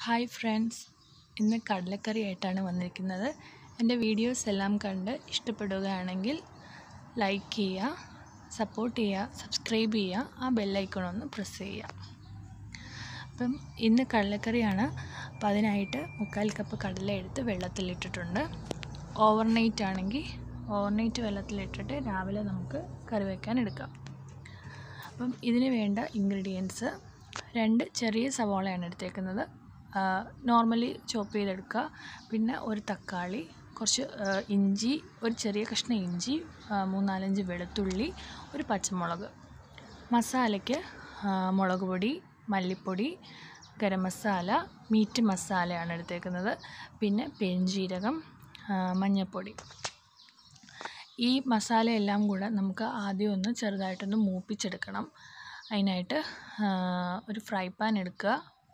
hi friends ഇന്ന് കടലക്കറി ആയിട്ടാണ് വന്നിരിക്കുന്നത് എൻ്റെ വീഡിയോസ് എല്ലാം കണ്ട് ഇഷ്ടപ്പെടുകയാണെങ്കിൽ ലൈക്ക് ചെയ്യുക സപ്പോർട്ട് ചെയ്യുക സബ്സ്ക്രൈബ് ചെയ്യുക ആ ബെല്ലൈക്കൺ ഒന്ന് പ്രസ് ചെയ്യുക അപ്പം ഇന്ന് കടലക്കറിയാണ് അപ്പം അതിനായിട്ട് മുക്കാൽ കപ്പ് കടല എടുത്ത് വെള്ളത്തിലിട്ടിട്ടുണ്ട് ഓവർനൈറ്റ് ആണെങ്കിൽ ഓവർനൈറ്റ് വെള്ളത്തിലിട്ടിട്ട് രാവിലെ നമുക്ക് കറി വയ്ക്കാൻ എടുക്കാം അപ്പം ഇതിന് വേണ്ട ഇൻഗ്രീഡിയൻസ് രണ്ട് ചെറിയ സവാളയാണ് എടുത്തേക്കുന്നത് നോർമലി ചോപ്പ് ചെയ്തെടുക്കുക പിന്നെ ഒരു തക്കാളി കുറച്ച് ആ, ഇഞ്ചി ഒരു ചെറിയ കഷ്ണം ഇഞ്ചി ആ, മൂന്നാലഞ്ച് വെളുത്തുള്ളി ഒരു പച്ചമുളക് മസാലയ്ക്ക് ആ, മുളക് പൊടി മല്ലിപ്പൊടി ഗരം മസാല മീറ്റ് മസാലയാണ് എടുത്തേക്കുന്നത് പിന്നെ പെരുംജീരകം ആ, മഞ്ഞൾപ്പൊടി ഈ മസാല എല്ലാം കൂടെ നമുക്ക് ആദ്യം ഒന്ന് ചെറുതായിട്ടൊന്ന് മൂപ്പിച്ചെടുക്കണം അതിനായിട്ട് ആ, ഒരു ഫ്രൈ പാൻ എടുക്കുക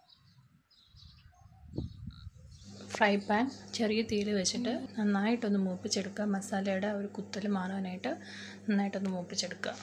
ഫ്രൈ പാൻ ചെറിയ തീയിൽ വെച്ചിട്ട് നന്നായിട്ടൊന്ന് മൂപ്പിച്ചെടുക്കുക മസാലയുടെ ഒരു കുത്തൽ മാറാനായിട്ട് നന്നായിട്ടൊന്ന് മൂപ്പിച്ചെടുക്കുക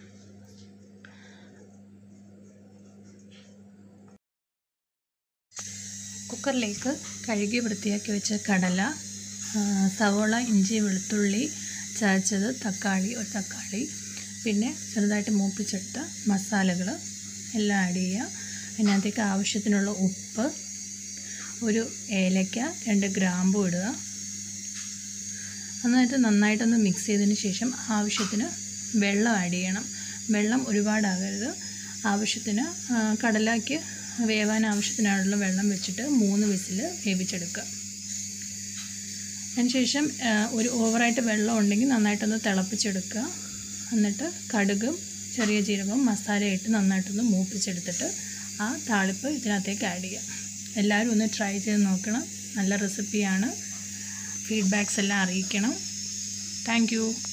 കുക്കറിലേക്ക് കഴുകി വൃത്തിയാക്കി വെച്ച കടല ആ, സവോള ഇഞ്ചി വെളുത്തുള്ളി ചതച്ചത് തക്കാളി ഒരു തക്കാളി പിന്നെ ചെറുതായിട്ട് മൂപ്പിച്ചെടുത്ത മസാലകൾ എല്ലാം ആഡ് ചെയ്യുക അതിനകത്തേക്ക് ആവശ്യത്തിനുള്ള ഉപ്പ് ഒരു ഏലക്ക രണ്ട് ഗ്രാമ്പു ഇടുക എന്നിട്ട് നന്നായിട്ടൊന്ന് മിക്സ് ചെയ്തതിന് ശേഷം ആവശ്യത്തിന് വെള്ളം ആഡ് ചെയ്യണം വെള്ളം ഒരുപാടാകരുത് ആവശ്യത്തിന് ആ, കടലയ്ക്ക് വേവാൻ ആവശ്യത്തിനുള്ള വെള്ളം വെച്ചിട്ട് മൂന്ന് വിസിൽ വേവിച്ചെടുക്കുക അതിനുശേഷം ആ, ഒരു ഓവറായിട്ട് വെള്ളം ഉണ്ടെങ്കിൽ നന്നായിട്ടൊന്ന് തിളപ്പിച്ചെടുക്കുക എന്നിട്ട് കടുകും ചെറിയ ജീരകവും മസാലയിട്ട് നന്നായിട്ടൊന്ന് മൂപ്പിച്ചെടുത്തിട്ട് ആ താളിപ്പ് ഇതിനകത്തേക്ക് ആഡ് ചെയ്യുക എല്ലാവരും ഒന്ന് ട്രൈ ചെയ്ത് നോക്കണം നല്ല റെസിപ്പിയാണ് ഫീഡ്ബാക്സ് എല്ലാം അറിയിക്കണം താങ്ക്